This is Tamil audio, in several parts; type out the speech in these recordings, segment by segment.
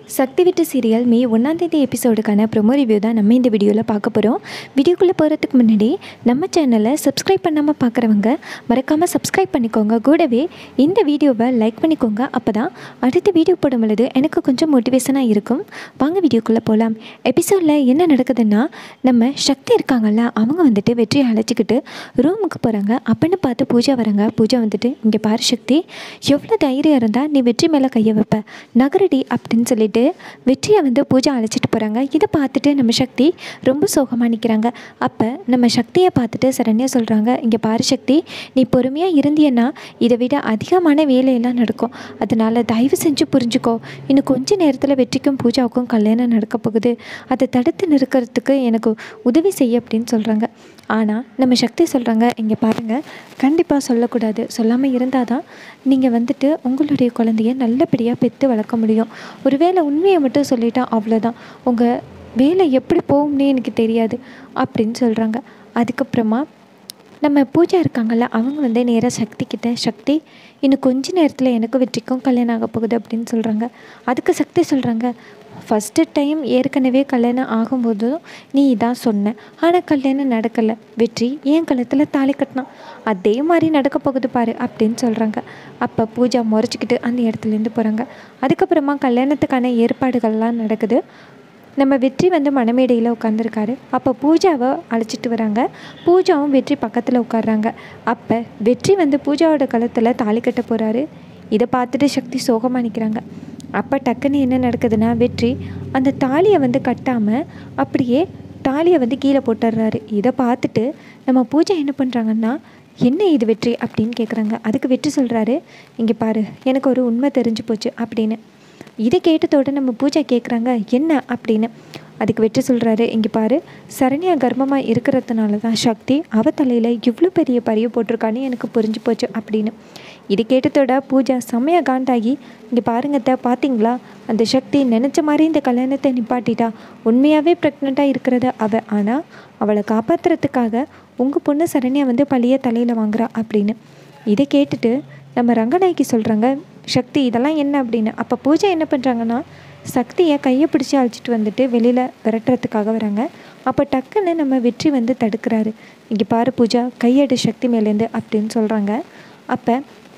சக்தி விட்டு சீரியல் மே ஒன்றாந்தேதி எபிசோடுக்கான ப்ரொமோ ரிவ்யூ தான் நம்ம இந்த வீடியோவில் பார்க்க போகிறோம் வீடியோக்குள்ளே போகிறதுக்கு முன்னாடி நம்ம சேனலை சப்ஸ்கிரைப் பண்ணாமல் பார்க்குறவங்க மறக்காமல் சப்ஸ்கிரைப் பண்ணிக்கோங்க கூடவே இந்த வீடியோவை லைக் பண்ணிக்கோங்க அப்போ தான் அடுத்த வீடியோ போடும் பொழுது எனக்கு கொஞ்சம் மோட்டிவேஷனாக இருக்கும் வாங்க வீடியோக்குள்ளே போகலாம் எபிசோடில் என்ன நடக்குதுன்னா நம்ம சக்தி இருக்காங்கல்ல அவங்க வந்துட்டு வெற்றியை அழைச்சிக்கிட்டு ரூமுக்கு போகிறாங்க அப்படின்னு பார்த்து பூஜா வராங்க பூஜா வந்துட்டு இங்கே பாரு சக்தி எவ்வளோ தைரியம் இருந்தால் நீ வெற்றி மேலே கையை வைப்ப நகரடி அப்படின்னு சொல்லிட்டு வெற்றியை வந்து பூஜா அழைச்சிட்டு போகிறாங்க இதை பார்த்துட்டு நம்ம சக்தி ரொம்ப சோகமாக நிற்கிறாங்க அப்போ நம்ம சக்தியை பார்த்துட்டு சரண்யா சொல்கிறாங்க இங்கே பாரு சக்தி நீ பொறுமையாக இருந்தியன்னா இதை விட அதிகமான வேலையெல்லாம் நடக்கும் அதனால் தயவு செஞ்சு புரிஞ்சுக்கோ இன்னும் கொஞ்ச நேரத்தில் வெற்றிக்கும் பூஜாவுக்கும் கல்யாணம் நடக்க போகுது அதை தடுத்து நிறுக்கிறதுக்கு எனக்கு உதவி செய்ய அப்படின்னு சொல்கிறாங்க ஆனால் நம்ம சக்தி சொல்கிறாங்க இங்கே பாருங்கள் கண்டிப்பாக சொல்லக்கூடாது சொல்லாமல் இருந்தால் தான் நீங்கள் வந்துட்டு உங்களுடைய குழந்தைய நல்லபடியாக பெற்று வளர்க்க முடியும் ஒருவேளை உண்மையை மட்டும் சொல்லிட்டா அவ்வளோதான் உங்கள் வேலை எப்படி போகும்னே எனக்கு தெரியாது அப்படின்னு சொல்கிறாங்க அதுக்கப்புறமா நம்ம பூஜா இருக்காங்கல்ல அவங்க வந்து நேராக சக்தி கிட்ட சக்தி இன்னும் கொஞ்ச நேரத்தில் எனக்கு வெற்றிக்கும் கல்யாணம் ஆக போகுது அப்படின்னு சொல்கிறாங்க அதுக்கு சக்தி சொல்கிறாங்க ஃபஸ்ட்டு டைம் ஏற்கனவே கல்யாணம் ஆகும்போதும் நீ இதான் சொன்ன ஆனால் கல்யாணம் நடக்கலை வெற்றி ஏன் கழுத்தில் தாலி கட்டினான் அதே மாதிரி நடக்க போகுது பாரு அப்படின்னு சொல்கிறாங்க அப்போ பூஜா முறைச்சிக்கிட்டு அந்த இடத்துலேருந்து போகிறாங்க அதுக்கப்புறமா கல்யாணத்துக்கான ஏற்பாடுகள்லாம் நடக்குது நம்ம வெற்றி வந்து மணமேடையில் உட்காந்துருக்காரு அப்போ பூஜாவை அழைச்சிட்டு வராங்க பூஜாவும் வெற்றி பக்கத்தில் உட்காடுறாங்க அப்போ வெற்றி வந்து பூஜாவோட கழுத்தில் தாலி கட்ட போகிறாரு இதை பார்த்துட்டு சக்தி சோகமாக நிற்கிறாங்க அப்போ டக்குன்னு என்ன நடக்குதுன்னா வெற்றி அந்த தாலியை வந்து கட்டாமல் அப்படியே தாலியை வந்து கீழே போட்டுடுறாரு இதை பார்த்துட்டு நம்ம பூஜா என்ன பண்ணுறாங்கன்னா என்ன இது வெற்றி அப்படின்னு கேட்குறாங்க அதுக்கு வெற்றி சொல்கிறாரு இங்கே பாரு எனக்கு ஒரு உண்மை தெரிஞ்சு போச்சு அப்படின்னு இதை கேட்டதோட நம்ம பூஜா கேட்குறாங்க என்ன அப்படின்னு அதுக்கு வெற்றி சொல்கிறாரு இங்கே பாரு சரண்யா கர்ப்பமாக இருக்கிறதுனால தான் சக்தி அவ தலையில் இவ்வளோ பெரிய பரிய போட்டிருக்கான்னு எனக்கு புரிஞ்சு போச்சு அப்படின்னு இது கேட்டதோட பூஜா செம்மையாக காண்டாகி இங்கே பாருங்கத்த பார்த்தீங்களா அந்த சக்தி நினச்ச மாதிரி இந்த கல்யாணத்தை நிப்பாட்டிட்டா உண்மையாகவே ப்ரெக்னெண்ட்டாக இருக்கிறத அவ ஆனால் அவளை காப்பாற்றுறதுக்காக உங்கள் பொண்ணு சரண்யா வந்து பழிய தலையில் வாங்குறா அப்படின்னு இதை கேட்டுட்டு நம்ம ரங்கநாயகி சொல்கிறாங்க சக்தி இதெல்லாம் என்ன அப்படின்னு அப்போ பூஜா என்ன பண்ணுறாங்கன்னா சக்தியை கையை பிடிச்சி அழைச்சிட்டு வந்துட்டு வெளியில் விரட்டுறதுக்காக வராங்க அப்போ டக்குன்னு நம்ம வெற்றி வந்து தடுக்கிறாரு இங்கே பாரு பூஜா கையெடு சக்தி மேலேருந்து அப்படின்னு சொல்கிறாங்க அப்போ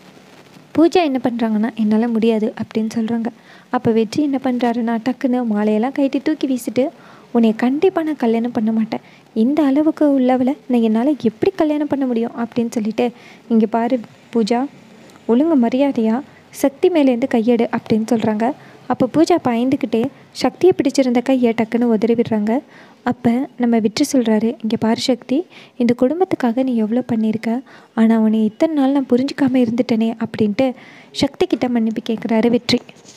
பூஜா என்ன பண்ணுறாங்கன்னா என்னால் முடியாது அப்படின்னு சொல்கிறாங்க அப்போ வெற்றி என்ன பண்ணுறாருன்னா டக்குன்னு மாலையெல்லாம் கைட்டி தூக்கி வீசிட்டு உன்னை கண்டிப்பாக நான் கல்யாணம் பண்ண மாட்டேன் இந்த அளவுக்கு உள்ளவளை நான் என்னால் எப்படி கல்யாணம் பண்ண முடியும் அப்படின்னு சொல்லிட்டு இங்கே பாரு பூஜா ஒழுங்கு மரியாதையாக சக்தி மேலேருந்து கையெடு அப்படின்னு சொல்கிறாங்க அப்போ பூஜா பயந்துக்கிட்டே சக்தியை பிடிச்சிருந்த கையை டக்குன்னு உதறி விடுறாங்க அப்போ நம்ம விட்டு சொல்கிறாரு இங்கே பாரு சக்தி இந்த குடும்பத்துக்காக நீ எவ்வளோ பண்ணியிருக்க ஆனால் உன்னை இத்தனை நாள் நான் புரிஞ்சுக்காமல் இருந்துட்டேனே அப்படின்ட்டு சக்தி கிட்ட மன்னிப்பு கேட்குறாரு வெற்றி